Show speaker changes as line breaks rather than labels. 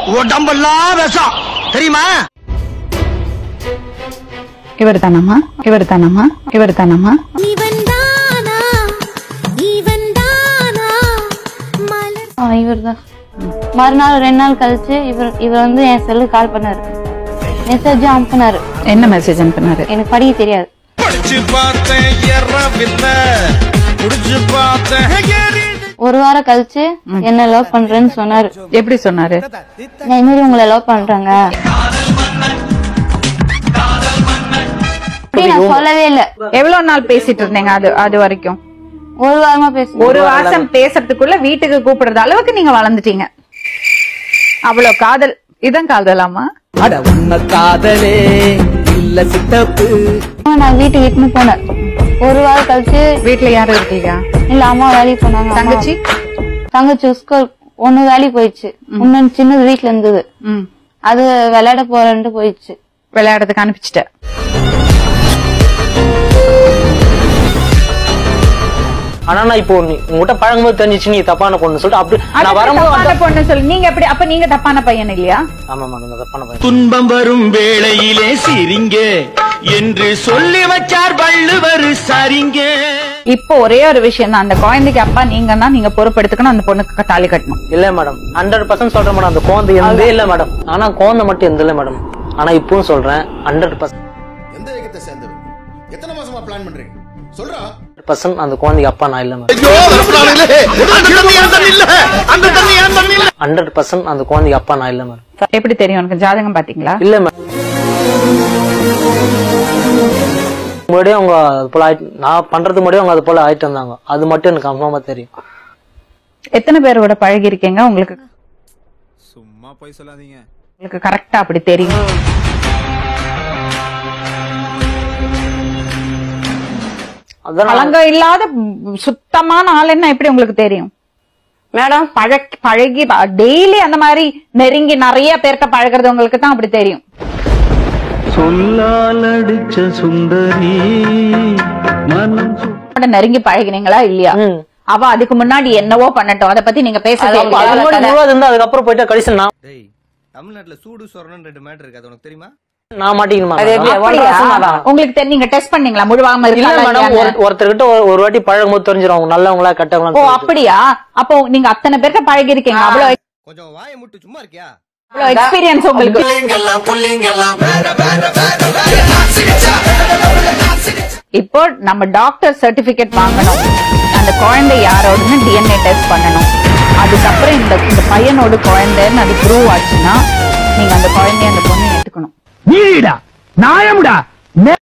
உடம்பெல்லாம் விஷம் தெரியுமா
இவர் தானம்மா இவர் தானம்மா இவர் தானம்மா
இவன் தானா இவன் தானா மலர்
இவர் தான் மறுநாள் ரெண்டு நாள் கழிச்சு இவர் இவர் வந்து என் செல்லு கால் பண்ணாரு மெசேஜ் அனுப்புனாரு
என்ன மெசேஜ் அனுப்புனாரு
எனக்கு படிக்க தெரியாது
படிச்சு பார்த்தேன் ஏறவில்லை குடிச்சு பார்த்தேன் ஏறி
ஒரு வாரம் கழிச்சு என்ன லவ் பண்றேன்னு சொன்னாரு
எப்படி சொன்னாரு
நான் இந்த மாதிரி உங்களை லவ் பண்றாங்க அப்படி நான் சொல்லவே இல்ல
எவ்வளவு நாள் பேசிட்டு இருந்தீங்க அது அது வரைக்கும்
ஒரு வாரமா பேச
ஒரு வாசம் பேசுறதுக்குள்ள வீட்டுக்கு கூப்பிடுறது அளவுக்கு நீங்க வளர்ந்துட்டீங்க அவ்வளவு காதல் இதான் காதலாமா
அட உண்மை காதலே இல்ல சித்தப்பு
நான் வீட்டுக்கு இட்டுன்னு போனேன் ஒரு வாரம் கழிச்சு
வீட்டுல யாரும் இருக்கீங்க
இல்ல அம்மா வேலைக்கு போனாங்க அம்மா-
தங்கச்சி
தங்கச்சி ஸ்கூல் ஒண்ணு வேலைக்கு போயிடுச்சு இன்னொன்னு சின்னது வீட்டுல இருந்தது
ம்
அது விளையாட போறேன்ட்டு போயிடுச்சு
விளையாடுறதுக்கு அனுப்பிச்சிட்ட
ஆனா நான் இப்போ நீ உங்ககிட்ட பழகும்போது தெரிஞ்சிச்சு நீ தப்பான பொண்ணு சொல்லிட்டு அப்படி நான் வரும்போது
தப்பான
வந்து-
பொண்ணு சொல்லி நீங்க எப்படி அப்ப நீங்க தப்பான பையன் இல்லையா
ஆமா மேடம் நான் தப்பான பையன்
துன்பம் வரும் வேளையிலே சிரிங்க என்று சொல்லி வச்சார் வள்ளுவர் சரிங்க
இப்போ ஒரே ஒரு விஷயம் தான் அந்த குழந்தைக்கு அப்பா நீங்கன்னா நீங்க பொறுப்பெடுத்துக்கணும் அந்த பொண்ணுக்கு தாலி கட்டணும்
இல்ல மேடம் ஹண்ட்ரட் பர்சன்ட் சொல்றேன் மேடம் அந்த குழந்தை எந்தே இல்ல மேடம் ஆனா குழந்தை மட்டும் எந்த இல்ல மேடம் ஆனா இப்பவும் சொல்றேன் ஹண்ட்ரட் பர்சன்ட்
எந்த இயக்கத்தை சேர்ந்தவர் எத்தனை மாசமா பிளான் பண்றீங்க சொல்றா
பர்சன்ட் அந்த குழந்தைக்கு அப்பா நான் இல்ல மேடம்
அந்த தண்ணி ஏன் தண்ணி இல்ல
ஹண்ட்ரட் பர்சன்ட் அந்த குழந்தைக்கு அப்பா நான் இல்ல மேடம்
எப்படி தெரியும் உனக்கு ஜாதகம் பாத்தீங்களா
இல்ல மேடம் முன்னாடியே அவங்க அது போல ஆயிட்டு நான் பண்றதுக்கு முன்னாடியே அவங்க அது போல ஆயிட்டு வந்தாங்க அது மட்டும் எனக்கு கன்ஃபார்மா தெரியும்
எத்தனை பேரோட பழகி இருக்கீங்க உங்களுக்கு
சும்மா போய் சொல்லாதீங்க
உங்களுக்கு கரெக்டா அப்படி தெரியும்
அதான் நான்
கலங்கம் இல்லாத ம், சுத்தமான ஆள் என்ன எப்படி உங்களுக்கு தெரியும்
மேடம்
பழக்கி பழகி டெய்லி அந்த மாதிரி நெருங்கி நிறைய பேர்கிட்ட பழகுறது உங்களுக்கு தான் அப்படி தெரியும்
சொல்லால் அடிச்ச சுந்தரி மனம்
அவட நெருங்கி பழகினீங்களா இல்லையா
ம்.
அவ அதுக்கு முன்னாடி என்னவோ பண்ணட்டும் அத பத்தி நீங்க
அது
பேசுறது
அப்ப- அது முன்னாடி விவாதம் இருந்தா அதுக்கப்புறம் போயிட்டு கடைசி நான்
டேய் தமிழ்நாட்டுல சூடு சொரணம் ரெண்டு மேட்டர் இருக்கு அது உனக்கு தெரியுமா
நான் மாட்டிக்கணுமா
அது எப்படி?
மேடம்?
அப்படியா?
வருஷமா தான்.
உங்களுக்கு தெரி- நீங்க டெஸ்ட் பண்ணீங்களா முழுவாம
இல்ல
இருக்கா
மேடம் ஒரு ஒருத்தர்கிட்ட ஒரு- ஒரு வாட்டி பழகும் போது தெரிஞ்சிடும் அவங்க நல்லவங்களா
ஓ
கெட்டவங்களா
அப்படியா அப்போ நீங்க அத்தனை பேர்கிட்ட பழகி இருக்கீங்க அவ்வளவு
கொஞ்சம் வாயை முட்டு சும்மா இருக்கியா
அவ்வளவு எக்ஸ்பீரியன்ஸ் உங்களுக்கு இப்போ நம்ம டாக்டர் சர்டிபிகேட் வாங்கணும் அந்த குழந்தை யாரோடன்னு டிஎன்ஏ டெஸ்ட் பண்ணணும் அதுக்கப்புறம் இந்த இந்த பையனோட குழந்தைன்னு அது ப்ரூவ் ஆச்சுன்னா நீங்க அந்த குழந்தைய அந்த பொண்ணை ஏத்துக்கணும்
நீடா நாயம்டா